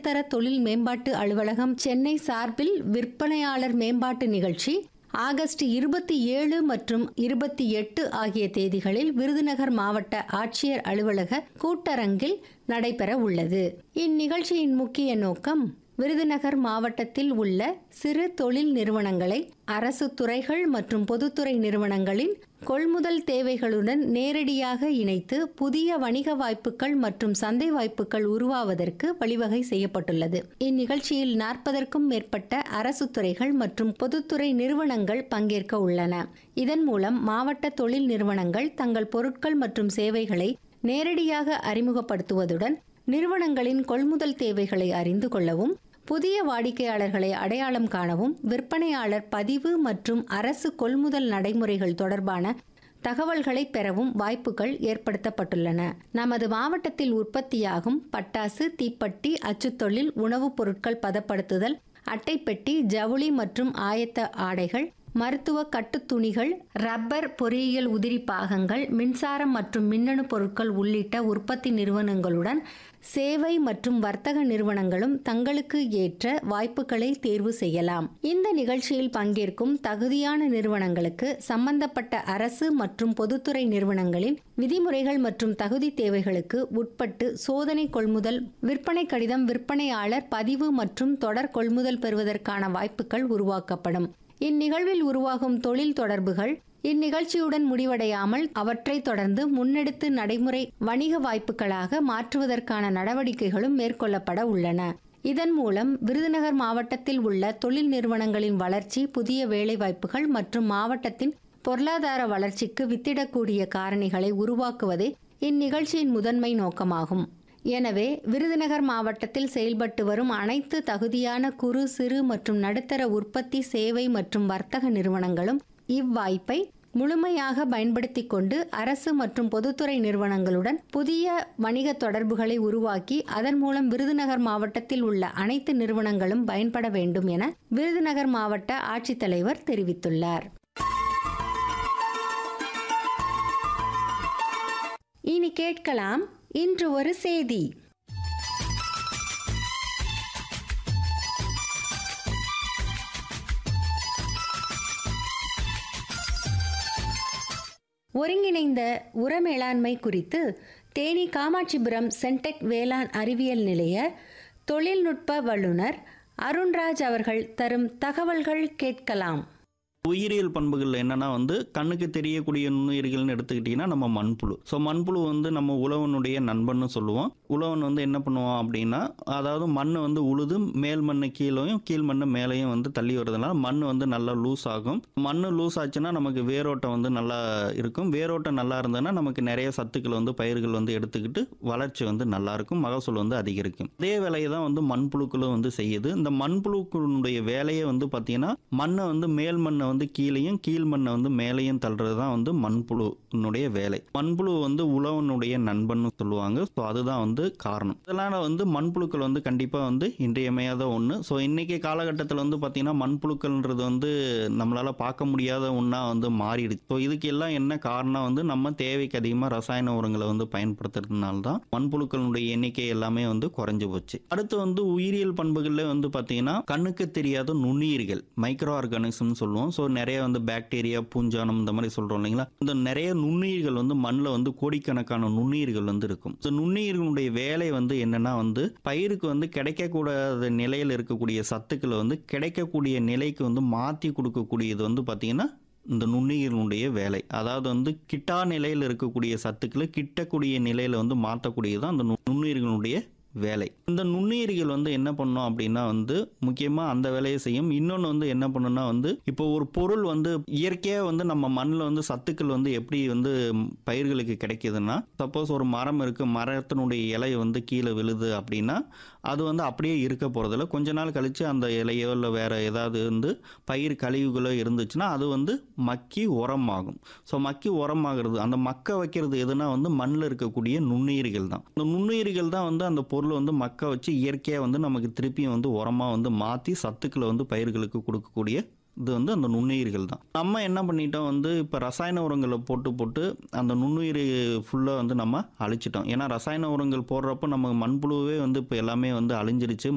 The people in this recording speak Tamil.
உயர்தர தொழில் மேம்பாட்டு அலுவலகம் சென்னை சார்பில் விற்பனையாளர் மேம்பாட்டு நிகழ்ச்சி ஆகஸ்ட் இருபத்தி ஏழு மற்றும் இருபத்தி எட்டு ஆகிய தேதிகளில் விருதுநகர் மாவட்ட ஆட்சியர் அலுவலக கூட்டரங்கில் நடைபெற உள்ளது இந்நிகழ்ச்சியின் முக்கிய நோக்கம் விருதுநகர் மாவட்டத்தில் உள்ள சிறு தொழில் நிறுவனங்களை அரசு துறைகள் மற்றும் பொதுத்துறை நிறுவனங்களின் கொள்முதல் தேவைகளுடன் நேரடியாக இணைத்து புதிய வணிக வாய்ப்புகள் மற்றும் சந்தை வாய்ப்புகள் உருவாவதற்கு வழிவகை செய்யப்பட்டுள்ளது இந்நிகழ்ச்சியில் நாற்பதற்கும் மேற்பட்ட அரசு துறைகள் மற்றும் பொதுத்துறை நிறுவனங்கள் பங்கேற்க உள்ளன இதன் மூலம் மாவட்ட தொழில் நிறுவனங்கள் தங்கள் பொருட்கள் மற்றும் சேவைகளை நேரடியாக அறிமுகப்படுத்துவதுடன் நிறுவனங்களின் கொள்முதல் தேவைகளை அறிந்து கொள்ளவும் புதிய வாடிக்கையாளர்களை அடையாளம் காணவும் விற்பனையாளர் பதிவு மற்றும் அரசு கொள்முதல் நடைமுறைகள் தொடர்பான தகவல்களை பெறவும் வாய்ப்புகள் ஏற்படுத்தப்பட்டுள்ளன நமது மாவட்டத்தில் உற்பத்தியாகும் பட்டாசு தீப்பெட்டி அச்சுத்தொழில் உணவுப் பொருட்கள் பதப்படுத்துதல் அட்டைப்பெட்டி ஜவுளி மற்றும் ஆயத்த ஆடைகள் மருத்துவ கட்டுத்துணிகள் ரப்பர் பொறியியல் உதிரி பாகங்கள் மின்சாரம் மற்றும் மின்னணு பொருட்கள் உள்ளிட்ட உற்பத்தி நிறுவனங்களுடன் சேவை மற்றும் வர்த்தக நிறுவனங்களும் தங்களுக்கு ஏற்ற வாய்ப்புகளை தேர்வு செய்யலாம் இந்த நிகழ்ச்சியில் பங்கேற்கும் தகுதியான நிறுவனங்களுக்கு சம்பந்தப்பட்ட அரசு மற்றும் பொதுத்துறை நிறுவனங்களின் விதிமுறைகள் மற்றும் தகுதி தேவைகளுக்கு உட்பட்டு சோதனை கொள்முதல் விற்பனை கடிதம் விற்பனையாளர் பதிவு மற்றும் தொடர் கொள்முதல் பெறுவதற்கான வாய்ப்புகள் உருவாக்கப்படும் இந்நிகழ்வில் உருவாகும் தொழில் தொடர்புகள் இந்நிகழ்ச்சியுடன் முடிவடையாமல் அவற்றை தொடர்ந்து முன்னெடுத்து நடைமுறை வணிக வாய்ப்புகளாக மாற்றுவதற்கான நடவடிக்கைகளும் மேற்கொள்ளப்பட உள்ளன இதன் மூலம் விருதுநகர் மாவட்டத்தில் உள்ள தொழில் நிறுவனங்களின் வளர்ச்சி புதிய வேலைவாய்ப்புகள் மற்றும் மாவட்டத்தின் பொருளாதார வளர்ச்சிக்கு வித்திடக்கூடிய காரணிகளை உருவாக்குவதே இந்நிகழ்ச்சியின் முதன்மை நோக்கமாகும் எனவே விருதுநகர் மாவட்டத்தில் செயல்பட்டு வரும் அனைத்து தகுதியான குறு சிறு மற்றும் நடுத்தர உற்பத்தி சேவை மற்றும் வர்த்தக நிறுவனங்களும் இவ்வாய்ப்பை முழுமையாக பயன்படுத்தி கொண்டு அரசு மற்றும் பொதுத்துறை நிறுவனங்களுடன் புதிய வணிக தொடர்புகளை உருவாக்கி அதன் மூலம் விருதுநகர் மாவட்டத்தில் உள்ள அனைத்து நிறுவனங்களும் பயன்பட வேண்டும் என விருதுநகர் மாவட்ட ஆட்சித்தலைவர் தெரிவித்துள்ளார் இனி கேட்கலாம் இன்று ஒரு செய்தி ஒருங்கிணைந்த உர மேலாண்மை குறித்து தேனி காமாட்சிபுரம் சென்டெக் வேளாண் அறிவியல் நிலைய தொழில்நுட்ப வல்லுநர் அருண்ராஜ் அவர்கள் தரும் தகவல்கள் கேட்கலாம் உயிரியல் பண்புகள் என்னன்னா வந்து கண்ணுக்கு தெரியக்கூடிய நுண்ணுயிர்கள்னு எடுத்துக்கிட்டிங்கன்னா நம்ம மண்புழு ஸோ மண்புழு வந்து நம்ம உழவனுடைய நண்பன்னு சொல்லுவோம் உழவன் வந்து என்ன பண்ணுவான் அப்படின்னா அதாவது மண் வந்து உழுது மேல் மண் கீழேயும் கீழ் மண் மேலேயும் வந்து தள்ளி வருதுனால மண் வந்து நல்லா லூஸ் ஆகும் மண் லூஸ் ஆச்சுன்னா நமக்கு வேரோட்டம் வந்து நல்லா இருக்கும் வேரோட்டம் நல்லா இருந்ததுன்னா நமக்கு நிறைய சத்துக்கள் வந்து பயிர்கள் வந்து எடுத்துக்கிட்டு வளர்ச்சி வந்து நல்லா இருக்கும் மகசூல் வந்து அதிகரிக்கும் அதே வேலையை தான் வந்து மண்புழுக்களும் வந்து செய்யுது இந்த மண்புழுக்களுடைய வேலையை வந்து பார்த்தீங்கன்னா மண்ணை வந்து மேல் மண்ணை வந்து கீழேயும் கீழ் மண்ணை வந்து மேலேயும் தள்ளுறது தான் வந்து மண்புழுனுடைய வேலை மண்புழு வந்து உழவனுடைய நண்பன்னு சொல்லுவாங்க ஸோ அதுதான் வந்து காரணம் இதெல்லாம் வந்து மண்புழுக்கள் வந்து கண்டிப்பாக வந்து இன்றியமையாத ஒன்று ஸோ இன்னைக்கு காலகட்டத்தில் வந்து பார்த்தீங்கன்னா மண்புழுக்கள்ன்றது வந்து நம்மளால பார்க்க முடியாத ஒன்றா வந்து மாறிடுச்சு ஸோ இதுக்கு எல்லாம் என்ன காரணம் வந்து நம்ம தேவைக்கு அதிகமாக ரசாயன உரங்களை வந்து பயன்படுத்துறதுனால தான் மண்புழுக்களுடைய எண்ணிக்கை எல்லாமே வந்து குறைஞ்சு போச்சு அடுத்து வந்து உயிரியல் பண்புகள்ல வந்து பார்த்தீங்கன்னா கண்ணுக்கு தெரியாத நுண்ணுயிர்கள் மைக்ரோ ஆர்கானிசம்னு சொல்லுவோம் ஸோ நிறைய வந்து பாக்டீரியா பூஞ்சானம் இந்த மாதிரி சொல்றோம் இல்லைங்களா இந்த நிறைய நுண்ணுயிர்கள் வந்து மண்ணில் வந்து கோடிக்கணக்கான நுண்ணுயிர்கள் வந்து இருக்கும் இந்த நுண்ணுயிர்களுடைய வேலை வந்து என்னன்னா வந்து பயிருக்கு வந்து கிடைக்கக்கூடாத நிலையில் இருக்கக்கூடிய சத்துக்களை வந்து கிடைக்கக்கூடிய நிலைக்கு வந்து மாற்றி கொடுக்கக்கூடியது வந்து பார்த்தீங்கன்னா இந்த நுண்ணுயிர்களுடைய வேலை அதாவது வந்து கிட்டா நிலையில் இருக்கக்கூடிய சத்துக்களை கிட்டக்கூடிய நிலையில வந்து மாற்றக்கூடியது தான் அந்த நு- நுண்ணுயிர்களுடைய வேலை இந்த நுண்ணுயிரிகள் வந்து என்ன பண்ணும் அப்படின்னா வந்து முக்கியமாக அந்த வேலையை செய்யும் இன்னொன்று வந்து என்ன பண்ணுன்னா வந்து இப்போ ஒரு பொருள் வந்து இயற்கையாக வந்து நம்ம மண்ணில் வந்து சத்துக்கள் வந்து எப்படி வந்து பயிர்களுக்கு கிடைக்குதுன்னா சப்போஸ் ஒரு மரம் இருக்கு மரத்தினுடைய இலை வந்து கீழே விழுது அப்படின்னா அது வந்து அப்படியே இருக்க போகிறதில்ல கொஞ்ச நாள் கழித்து அந்த இலையோ இல்லை வேற ஏதாவது வந்து பயிர் கழிவுகளோ இருந்துச்சுன்னா அது வந்து மக்கி உரமாகும் ஸோ மக்கி உரமாகிறது அந்த மக்க வைக்கிறது எதுனா வந்து மண்ணில் இருக்கக்கூடிய நுண்ணுயிரிகள் தான் இந்த நுண்ணுயிரிகள் தான் வந்து அந்த பொருளை வந்து மக்க வச்சு இயற்கையாக வந்து நமக்கு திருப்பியும் வந்து உரமாக வந்து மாற்றி சத்துக்களை வந்து பயிர்களுக்கு கொடுக்கக்கூடிய இது வந்து அந்த நுண்ணுயிர்கள் தான் நம்ம என்ன பண்ணிட்டோம் வந்து இப்போ ரசாயன உரங்களை போட்டு போட்டு அந்த நுண்ணுயிர் ஃபுல்லாக வந்து நம்ம அழிச்சிட்டோம் ஏன்னா ரசாயன உரங்கள் போடுறப்போ நம்ம மண்புழுவே வந்து இப்போ எல்லாமே வந்து அழிஞ்சிருச்சு